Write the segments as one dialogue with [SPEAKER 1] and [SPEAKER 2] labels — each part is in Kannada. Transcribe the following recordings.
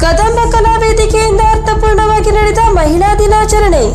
[SPEAKER 1] ಕದಂಬ ಕಲಾ ವೇದಿಕೆಯಿಂದ ಅರ್ಥಪೂರ್ಣವಾಗಿ ನಡೆದ ಮಹಿಳಾ ದಿನಾಚರಣೆ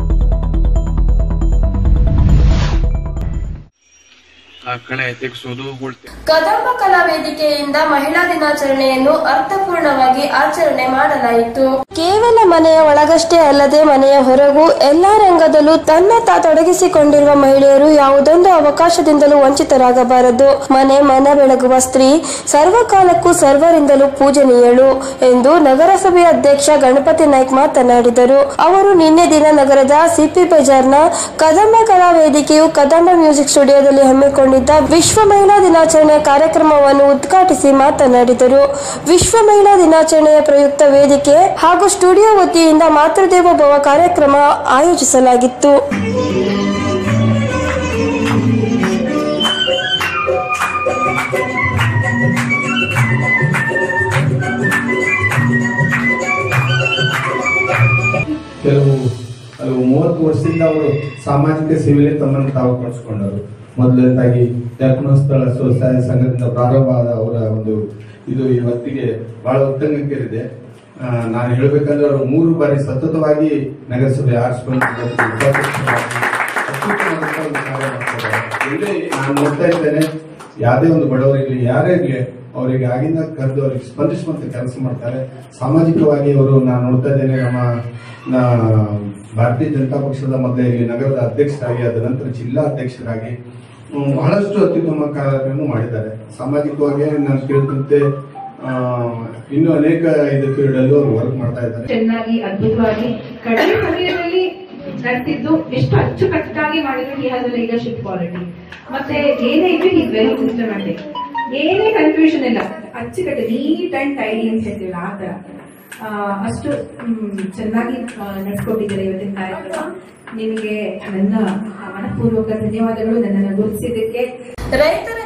[SPEAKER 2] ಆ ಕಳೆ ತೆಗೆಸೋದು ಉಳ್ತೆ
[SPEAKER 1] ಕದಂಬ ಕಲಾ ವೇದಿಕೆಯಿಂದ ಮಹಿಳಾ ದಿನಾಚರಣೆಯನ್ನು ಅರ್ಥಪೂರ್ಣವಾಗಿ ಆಚರಣೆ ಮಾಡಲಾಯಿತು ಕೇವಲ ಮನೆಯ ಒಳಗಷ್ಟೇ ಅಲ್ಲದೆ ಮನೆಯ ಹೊರಗೂ ಎಲ್ಲಾ ರಂಗದಲ್ಲೂ ತನ್ನ ತಾ ತೊಡಗಿಸಿಕೊಂಡಿರುವ ಮಹಿಳೆಯರು ಯಾವುದೊಂದು ಅವಕಾಶದಿಂದಲೂ ವಂಚಿತರಾಗಬಾರದು ಮನೆ ಮನ ಬೆಳಗುವ ಸ್ತ್ರೀ ಸರ್ವಕಾಲಕ್ಕೂ ಸರ್ವರಿಂದಲೂ ಪೂಜನೀಯಳು ಎಂದು ನಗರಸಭೆ ಅಧ್ಯಕ್ಷ ಗಣಪತಿ ನಾಯ್ಕ್ ಮಾತನಾಡಿದರು ಅವರು ನಿನ್ನೆ ದಿನ ನಗರದ ಸಿಪಿ ಬಜಾರ್ನ ಕದಂಬ ಕಲಾ ವೇದಿಕೆಯು ಕದಂಬ ಮ್ಯೂಸಿಕ್ ಸ್ಟುಡಿಯೋದಲ್ಲಿ ಹಮ್ಮಿಕೊಂಡಿದ್ದ ವಿಶ್ವ ಮಹಿಳಾ ದಿನಾಚರಣೆಯ ಕಾರ್ಯಕ್ರಮವನ್ನು ಉದ್ಘಾಟಿಸಿ ಮಾತನಾಡಿದರು ವಿಶ್ವ ಮಹಿಳಾ ದಿನಾಚರಣೆಯ ಪ್ರಯುಕ್ತ ವೇದಿಕೆ ಹಾಗೂ ಸ್ಟುಡಿಯೋ ವತಿಯಿಂದ ಮಾತೃದೇವೋ ಭವ ಕಾರ್ಯಕ್ರಮ ಆಯೋಜಿಸಲಾಗಿತ್ತು
[SPEAKER 3] ಕೆಲವು ಕೆಲವು ಮೂವತ್ತು ವರ್ಷದಿಂದ ಅವರು ಸಾಮಾಜಿಕ ಸೇವೆಯಲ್ಲಿ ತಮ್ಮನ್ನು ತಾವು ಕಳಿಸ್ಕೊಂಡರು ಮೊದಲನೇದಾಗಿ ಧರ್ಮಸ್ಥಳ ಸ್ವಸಹಾಯ ಸಂಘದಿಂದ ಪ್ರಾರಂಭ ಆದ ಅವರ ಒಂದು ಇದು ಇವತ್ತಿಗೆ ಬಹಳ ಉತ್ತಂಗಕ್ಕೇರಿದೆ ಆ, ನಾನು ಹೇಳ್ಬೇಕಂದ್ರೆ ಅವರು ಮೂರು ಬಾರಿ ಸತತವಾಗಿ ನಗರಸಭೆ ಆರಿಸಿಕೊಂಡು ಅತ್ಯುತ್ತಮವಾದಂತಹ ಒಂದು ಕಾರ್ಯ ಮಾಡ್ತಾರೆ. ಎಲ್ಲೇ ನಾನು ನೋಡ್ತಾ ಇದ್ದೇನೆ ಯಾವುದೇ ಒಂದು ಬಡವರಿರ್ಲಿ ಯಾರೇ ಇರ್ಲಿ ಅವರಿಗೆ ಆಗಿಂದ ಕರೆದು ಅವರಿಗೆ ಸ್ಪಂದಿಸುವಂತ ಕೆಲಸ ಮಾಡ್ತಾರೆ ಸಾಮಾಜಿಕವಾಗಿ ಅವರು ನಾನು ನೋಡ್ತಾ ಇದ್ದೇನೆ ನಮ್ಮ ನಾ- ಭಾರತೀಯ ಜನತಾ ಪಕ್ಷದ ಮೊದಲೇ ಇಲ್ಲಿ ನಗರದ ಅಧ್ಯಕ್ಷರಾಗಿ ಅದ ನಂತರ ಜಿಲ್ಲಾ ಅಧ್ಯಕ್ಷರಾಗಿ ಹ್ಮ್, ಬಹಳಷ್ಟು ಅತ್ಯುತ್ತಮ ಕಾರ್ಯವನ್ನು ಮಾಡಿದ್ದಾರೆ ಸಾಮಾಜಿಕವಾಗಿ ನಾನು ಕೇಳಿದಂತೆ ಆ, ಇನ್ನೂ ಅನೇಕ ಇದು ಫೀಲ್ಡ್ ಅಲ್ಲೂ ಅವರು ವರ್ಕ್ ಮಾಡ್ತಾ ಇದ್ದಾರೆ
[SPEAKER 4] ಚೆನ್ನಾಗಿ ಅದ್ಭುತವಾಗಿ ಕಡಿಮೆ ಸಮಯದಲ್ಲಿ ನಡೆಸಿದ್ದು ಎಷ್ಟು ಅಚ್ಚುಕಟ್ಟಾಗಿ ಮಾಡಿದ್ರು ಹಿ ಹ್ಯಾಸ್ ಲೀಡರ್ಶಿಪ್ ಕ್ವಾಲಿಟಿ ಮತ್ತೆ ಏನೇ ಇದ್ರು ಈಸ್ ವೆರಿ ಸಿಸ್ಟಮ್ಯಾಟಿಕ್ ಏನೇ ಕನ್ಫ್ಯೂಷನ್ ಇಲ್ಲ ಅಚ್ಚುಕಟ್ಟು ನೀಟ್ ಅಂಡ್ ಟೈಡಿ ಅಂತ ಹೇಳ್ತೀವಿ ಆ ತರ ಆ, ಅಷ್ಟು ಮ್, ಚೆನ್ನಾಗಿ ನಡೆಸ್ಕೊಟ್ಟಿದ್ದಾರೆ ಇವತ್ತಿನ ಕಾರ್ಯಕ್ರಮ ನಿಮಗೆ ನನ್ನ ಮನಪೂರ್ವಕ ಧನ್ಯವಾದಗಳು ನನ್ನನ್ನು ಗುರುತಿಸಿದ್ದಕ್ಕೆ
[SPEAKER 1] ರೈತರ